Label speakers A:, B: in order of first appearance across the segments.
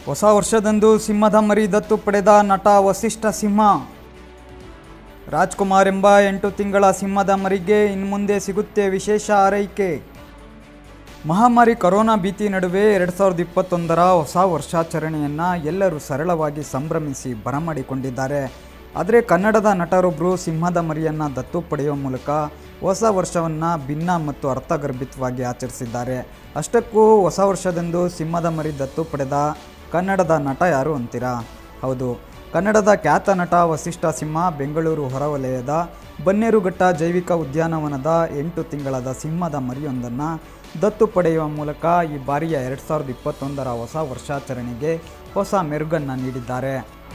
A: ಹೊಸ ವರ್ಷದಂದು ಸಿಂಹದ ಮರಿ ದತ್ತು ಪಡೆದ ನಟ ವಸಿಷ್ಠ ಸಿಂಹ ರಾಜ್ಕುಮಾರ್ ಎಂಬ ಎಂಟು ತಿಂಗಳ ಸಿಂಹದ ಮರಿಗೆ ಇನ್ಮುಂದೆ ಸಿಗುತ್ತೆ ವಿಶೇಷ ಆರೈಕೆ ಮಹಾಮಾರಿ ಕೊರೋನಾ ಭೀತಿ ನಡುವೆ ಎರಡು ಸಾವಿರದ ಇಪ್ಪತ್ತೊಂದರ ಹೊಸ ವರ್ಷಾಚರಣೆಯನ್ನು ಎಲ್ಲರೂ ಸರಳವಾಗಿ ಸಂಭ್ರಮಿಸಿ ಬರಮಾಡಿಕೊಂಡಿದ್ದಾರೆ ಆದರೆ ಕನ್ನಡದ ನಟರೊಬ್ಬರು ಸಿಂಹದ ಮರಿಯನ್ನು ದತ್ತು ಪಡೆಯುವ ಮೂಲಕ ಹೊಸ ವರ್ಷವನ್ನು ಭಿನ್ನ ಮತ್ತು ಅರ್ಥಗರ್ಭಿತವಾಗಿ ಆಚರಿಸಿದ್ದಾರೆ ಅಷ್ಟಕ್ಕೂ ಹೊಸ ವರ್ಷದಂದು ಸಿಂಹದ ಮರಿ ದತ್ತು ಪಡೆದ ಕನ್ನಡದ ನಟ ಯಾರು ಅಂತೀರಾ ಹೌದು ಕನ್ನಡದ ಖ್ಯಾತ ನಟ ವಸಿಷ್ಠ ಸಿಂಹ ಬೆಂಗಳೂರು ಹೊರವಲಯದ ಬನ್ನೇರುಘಟ್ಟ ಜೈವಿಕ ಉದ್ಯಾನವನದ ಎಂಟು ತಿಂಗಳದ ಸಿಂಹದ ಮರಿಯೊಂದನ್ನು ದತ್ತು ಪಡೆಯುವ ಮೂಲಕ ಈ ಬಾರಿಯ ಎರಡು ಸಾವಿರದ ಇಪ್ಪತ್ತೊಂದರ ಹೊಸ ವರ್ಷಾಚರಣೆಗೆ ಹೊಸ ಮೆರುಗನ್ನು ನೀಡಿದ್ದಾರೆ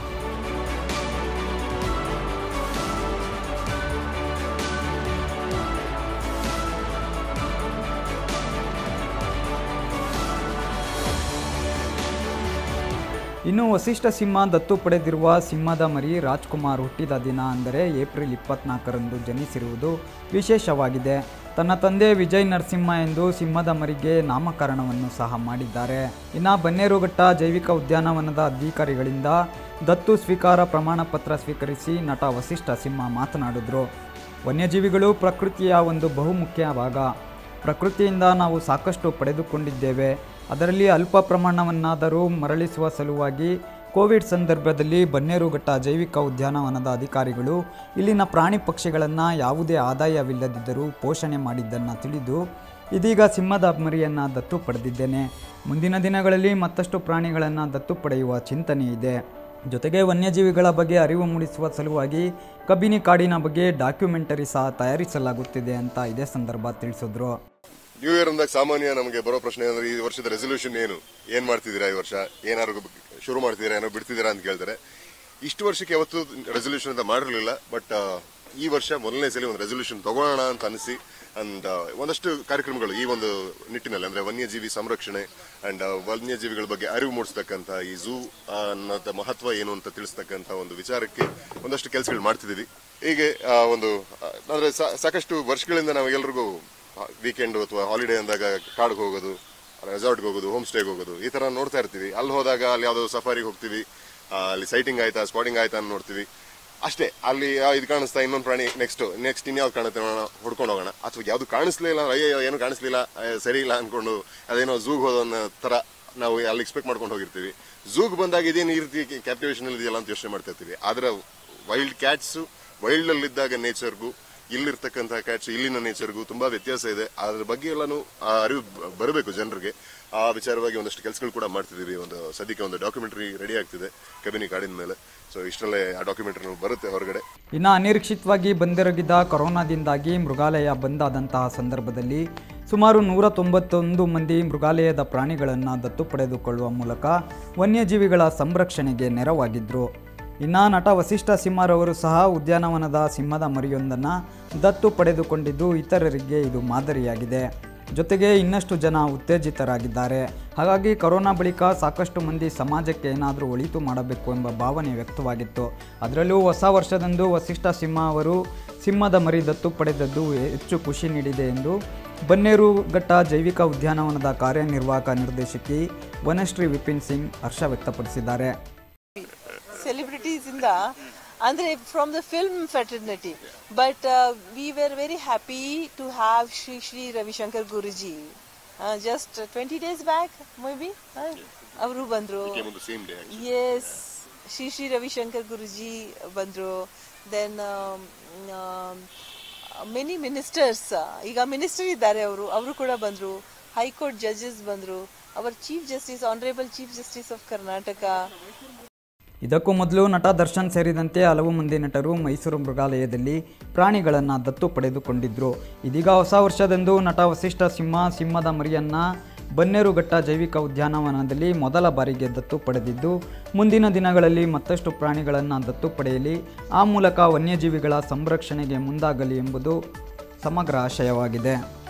A: ಇನ್ನು ವಸಿಷ್ಠ ಸಿಂಹ ದತ್ತು ಪಡೆದಿರುವ ಸಿಂಹದ ಮರಿ ರಾಜ್ಕುಮಾರ್ ಹುಟ್ಟಿದ ದಿನ ಅಂದರೆ ಏಪ್ರಿಲ್ ಇಪ್ಪತ್ನಾಲ್ಕರಂದು ಜನಿಸಿರುವುದು ವಿಶೇಷವಾಗಿದೆ ತನ್ನ ತಂದೆ ವಿಜಯ್ ನರಸಿಂಹ ಎಂದು ಸಿಂಹದ ಮರಿಗೆ ನಾಮಕರಣವನ್ನು ಸಹ ಮಾಡಿದ್ದಾರೆ ಇನ್ನು ಬನ್ನೇರುಘಟ್ಟ ಜೈವಿಕ ಉದ್ಯಾನವನದ ಅಧಿಕಾರಿಗಳಿಂದ ದತ್ತು ಸ್ವೀಕಾರ ಪ್ರಮಾಣ ಪತ್ರ ಸ್ವೀಕರಿಸಿ ನಟ ವಸಿಷ್ಠ ಸಿಂಹ ಮಾತನಾಡಿದ್ರು ವನ್ಯಜೀವಿಗಳು ಪ್ರಕೃತಿಯ ಒಂದು ಬಹುಮುಖ್ಯ ಭಾಗ ಪ್ರಕೃತಿಯಿಂದ ನಾವು ಸಾಕಷ್ಟು ಪಡೆದುಕೊಂಡಿದ್ದೇವೆ ಅದರಲ್ಲಿ ಅಲ್ಪ ಪ್ರಮಾಣವನ್ನಾದರೂ ಮರಳಿಸುವ ಸಲುವಾಗಿ ಕೋವಿಡ್ ಸಂದರ್ಭದಲ್ಲಿ ಬನ್ನೇರುಘಟ್ಟ ಜೈವಿಕ ಉದ್ಯಾನವನದ ಅಧಿಕಾರಿಗಳು ಇಲ್ಲಿನ ಪ್ರಾಣಿ ಪಕ್ಷಿಗಳನ್ನು ಯಾವುದೇ ಆದಾಯವಿಲ್ಲದಿದ್ದರೂ ಪೋಷಣೆ ಮಾಡಿದ್ದನ್ನು ತಿಳಿದು ಇದೀಗ ಸಿಂಹದ ಮರಿಯನ್ನು ದತ್ತು ಪಡೆದಿದ್ದೇನೆ ಮುಂದಿನ ದಿನಗಳಲ್ಲಿ ಮತ್ತಷ್ಟು ಪ್ರಾಣಿಗಳನ್ನು ದತ್ತು ಪಡೆಯುವ ಚಿಂತನೆ ಇದೆ ಜೊತೆಗೆ ವನ್ಯಜೀವಿಗಳ ಬಗ್ಗೆ ಅರಿವು ಮೂಡಿಸುವ ಸಲುವಾಗಿ ಕಬ್ಬಿನಿ ಕಾಡಿನ ಬಗ್ಗೆ ಡಾಕ್ಯುಮೆಂಟರಿ ಸಹ ತಯಾರಿಸಲಾಗುತ್ತಿದೆ ಅಂತ ಇದೇ ಸಂದರ್ಭ ತಿಳಿಸಿದ್ರು
B: ನ್ಯೂ ಇಯರ್ ಅಂದಾಗ ಸಾಮಾನ್ಯ ನಮಗೆ ಬರೋ ಪ್ರಶ್ನೆ ಅಂದ್ರೆ ಈ ವರ್ಷದ ರೆಸೊಲ್ಯೂಷನ್ ಏನು ಏನ್ ಮಾಡ್ತಿದ್ದೀರಾ ಈ ವರ್ಷ ಏನಾದ್ರು ಶುರು ಮಾಡ್ತಿದ್ದೀರಾ ಏನೋ ಬಿಡ್ತಿದ್ದೀರಾ ಅಂತ ಕೇಳ್ತಾರೆ ಇಷ್ಟು ವರ್ಷಕ್ಕೆ ಯಾವತ್ತು ರೆಸೊಲ್ಯೂಷನ್ ಅಂತ ಮಾಡಿರಲಿಲ್ಲ ಬಟ್ ಈ ವರ್ಷ ಮೊದಲನೇ ಸಲ ಒಂದು ರೆಸೊಲ್ಯೂಷನ್ ತಗೊಳ್ಳೋಣ ಅಂತ ಅನಿಸಿ ಅಂಡ್ ಒಂದಷ್ಟು ಕಾರ್ಯಕ್ರಮಗಳು ಈ ಒಂದು ನಿಟ್ಟಿನಲ್ಲಿ ಅಂದ್ರೆ ವನ್ಯಜೀವಿ ಸಂರಕ್ಷಣೆ ಅಂಡ್ ವನ್ಯಜೀವಿಗಳ ಬಗ್ಗೆ ಅರಿವು ಮೂಡಿಸ್ತಕ್ಕಂಥ ಈ ಝೂ ಅನ್ನೋದ ಮಹತ್ವ ಏನು ಅಂತ ತಿಳಿಸ್ತಕ್ಕಂಥ ಒಂದು ವಿಚಾರಕ್ಕೆ ಒಂದಷ್ಟು ಕೆಲಸಗಳು ಮಾಡ್ತಿದ್ದೀವಿ ಹೀಗೆ ಆ, ಒಂದು ಆ, ಅಂದ್ರೆ ಸಾ- ಸಾಕಷ್ಟು ವರ್ಷಗಳಿಂದ ನಾವು ಎಲ್ರಿಗೂ ವೀಕೆಂಡ್ ಅಥವಾ ಹಾಲಿಡೇ ಅಂದಾಗ ಕಾಡ್ಗೆ ಹೋಗೋದು ರೆಸಾರ್ಟ್ಗೆ ಹೋಗೋದು ಹೋಮ್ ಸ್ಟೇಗೆ ಹೋಗೋದು ಈ ತರ ನೋಡ್ತಾ ಇರ್ತೀವಿ ಅಲ್ಲಿ ಹೋದಾಗ ಅಲ್ಲಿ ಯಾವುದೋ ಸಫಾರಿಗೆ ಹೋಗ್ತೀವಿ ಆ, ಅಲ್ಲಿ ಸೈಟಿಂಗ್ ಆಯ್ತಾ ಸ್ಪಾಟಿಂಗ್ ಆಯ್ತಾ ಅಂತ ನೋಡ್ತೀವಿ ಅಷ್ಟೇ ಅಲ್ಲಿ ಆ, ಇದು ಕಾಣಿಸ್ತಾ ಇನ್ನೊಂದು ಪ್ರಾಣಿ ನೆಕ್ಸ್ಟ್ ನೆಕ್ಸ್ಟ್ ಇನ್ಯಾವ್ದು ಕಾಣುತ್ತೆ ನೋಡೋಣ ಹುಡ್ಕೊಂಡು ಹೋಗೋಣ ಅಥವಾ ಯಾವ್ದು ಕಾಣಿಸ್ಲಿಲ್ಲ ಅಯ್ಯೋ ಏನು ಕಾಣಿಸ್ಲಿಲ್ಲ ಅಯ್ಯೋ, ಸರಿ ಇಲ್ಲ ಅನ್ಕೊಂಡು ಅದೇನೋ ಝೂಗ್ ಹೋದೋ ಅನ್ನೋ ತರ ನಾವು ಅಲ್ಲಿ ಎಕ್ಸ್ಪೆಕ್ಟ್ ಮಾಡ್ಕೊಂಡು ಹೋಗಿರ್ತೀವಿ ಝೂಗ್ ಬಂದಾಗ ಇದೇನು ಈ ರೀತಿ ಕ್ಯಾಪ್ಟಿವೇಶನ್ ಇದೆಯಲ್ಲ ಅಂತ ಯೋಚನೆ ಮಾಡ್ತಾ ಇರ್ತೀವಿ ಆದ್ರೆ ವೈಲ್ಡ್ ಕ್ಯಾಟ್ಸ್ ವೈಲ್ಡ್ ಅಲ್ಲಿ ಇದ್ದಾಗ ನೇಚರ್ಗೂ ಇಲ್ಲಿರ್ತಕ್ಕಂಥ ಕ್ಯಾಟ್ಸ್ ಇಲ್ಲಿನ ನೇಚರ್ಗೂ ತುಂಬಾ ವ್ಯತ್ಯಾಸ ಇದೆ ಅದ್ರ ಬಗ್ಗೆ ಎಲ್ಲಾನು ಆ ಅರಿವು ಬ- ಬರಬೇಕು ಜನರಿಗೆ ಆ ವಿಚಾರವಾಗಿ ಒಂದಷ್ಟು ಕೆಲಸಗಳು ಕೂಡ ಮಾಡ್ತಿದೀವಿ ಒಂದು ಸದ್ಯಕ್ಕೆ ಒಂದು ಡಾಕ್ಯುಮೆಂಟರಿ ರೆಡಿ ಆಗ್ತಿದೆ ಕಬಿನಿ ಕಾಡಿನ ಮೇಲೆ ಸೊ ಇಷ್ಟರಲ್ಲೇ ಆ ಡಾಕ್ಯುಮೆಂಟರಿ ಬರುತ್ತೆ ಹೊರಗಡೆ
A: ಇನ್ನು ಅನಿರೀಕ್ಷಿತವಾಗಿ ಬಂದೆರಗಿದ ಕೊರೋನಾದಿಂದಾಗಿ ಮೃಗಾಲಯ ಬಂದಾದಂತಹ ಸಂದರ್ಭದಲ್ಲಿ ಸುಮಾರು ನೂರ ತೊಂಬತ್ತೊಂದು ಮಂದಿ ಮೃಗಾಲಯದ ಪ್ರಾಣಿಗಳನ್ನು ದತ್ತು ಪಡೆದುಕೊಳ್ಳುವ ಮೂಲಕ ವನ್ಯಜೀವಿಗಳ ಸಂರಕ್ಷಣೆಗೆ ನೆರವಾಗಿದ್ದರು ಇನ್ನು ನಟ ವಸಿಷ್ಠ ಸಿಂಹರವರು ಸಹ ಉದ್ಯಾನವನದ ಸಿಂಹದ ಮರಿಯೊಂದನ್ನು ದತ್ತು ಪಡೆದುಕೊಂಡಿದ್ದು ಇತರರಿಗೆ ಇದು ಮಾದರಿಯಾಗಿದೆ ಜೊತೆಗೆ ಇನ್ನಷ್ಟು ಜನ ಉತ್ತೇಜಿತರಾಗಿದ್ದಾರೆ ಹಾಗಾಗಿ ಕೊರೋನಾ ಬಳಿಕ ಸಾಕಷ್ಟು ಮಂದಿ ಸಮಾಜಕ್ಕೆ ಏನಾದರೂ ಒಳಿತು ಮಾಡಬೇಕು ಎಂಬ ಭಾವನೆ ವ್ಯಕ್ತವಾಗಿತ್ತು ಅದರಲ್ಲೂ ಹೊಸ ವರ್ಷದಂದು ವಸಿಷ್ಠ ಸಿಂಹ ಅವರು ಸಿಂಹದ ಮರಿ ದತ್ತು ಪಡೆದದ್ದು ಹೆಚ್ಚು ಖುಷಿ ನೀಡಿದೆ ಎಂದು ಬನ್ನೇರುಘಟ್ಟ ಜೈವಿಕ ಉದ್ಯಾನವನದ ಕಾರ್ಯನಿರ್ವಾಹಕ ನಿರ್ದೇಶಕಿ ವನಶ್ರೀ ವಿಪಿನ್ ಸಿಂಗ್ ಹರ್ಷ ವ್ಯಕ್ತಪಡಿಸಿದ್ದಾರೆ
C: celebrities in the andre from the film fraternity but uh, we were very happy to have Shri Shri Ravi Shankar Guruji uh, just 20 days back maybe ಅವರು ಬಂದರು
B: ಒಂದು ಸೇಮ್ ಡೇ
C: ಎಸ್ ಶ್ರೀ ಶ್ರೀ ರವಿಶಂಕರ್ ಗುರುಜಿ ಬಂದರು ದೆನ್ ಮೆನಿ ಮಿನಿಸ್ಟರ್ಸ್ ಈಗ minister ಇದ್ದಾರೆ ಅವರು ಅವರು ಕೂಡ ಬಂದರು ಹೈಕೋರ್ಟ್ ಜಡ್ಜಸ್ ಬಂದರು our chief justice honourable chief justice of Karnataka
A: ಇದಕ್ಕೂ ಮೊದಲು ನಟ ದರ್ಶನ್ ಸೇರಿದಂತೆ ಹಲವು ಮಂದಿ ನಟರು ಮೈಸೂರು ಮೃಗಾಲಯದಲ್ಲಿ ಪ್ರಾಣಿಗಳನ್ನು ದತ್ತು ಪಡೆದುಕೊಂಡಿದ್ದರು ಇದೀಗ ಹೊಸ ವರ್ಷದಂದು ನಟ ವಸಿಷ್ಠ ಸಿಂಹ ಸಿಂಹದ ಮರಿಯನ್ನು ಬನ್ನೇರುಘಟ್ಟ ಜೈವಿಕ ಉದ್ಯಾನವನದಲ್ಲಿ ಮೊದಲ ಬಾರಿಗೆ ದತ್ತು ಪಡೆದಿದ್ದು ಮುಂದಿನ ದಿನಗಳಲ್ಲಿ ಮತ್ತಷ್ಟು ಪ್ರಾಣಿಗಳನ್ನು ದತ್ತು ಪಡೆಯಲಿ ಆ ಮೂಲಕ ವನ್ಯಜೀವಿಗಳ ಸಂರಕ್ಷಣೆಗೆ ಮುಂದಾಗಲಿ ಎಂಬುದು ಸಮಗ್ರ ಆಶಯವಾಗಿದೆ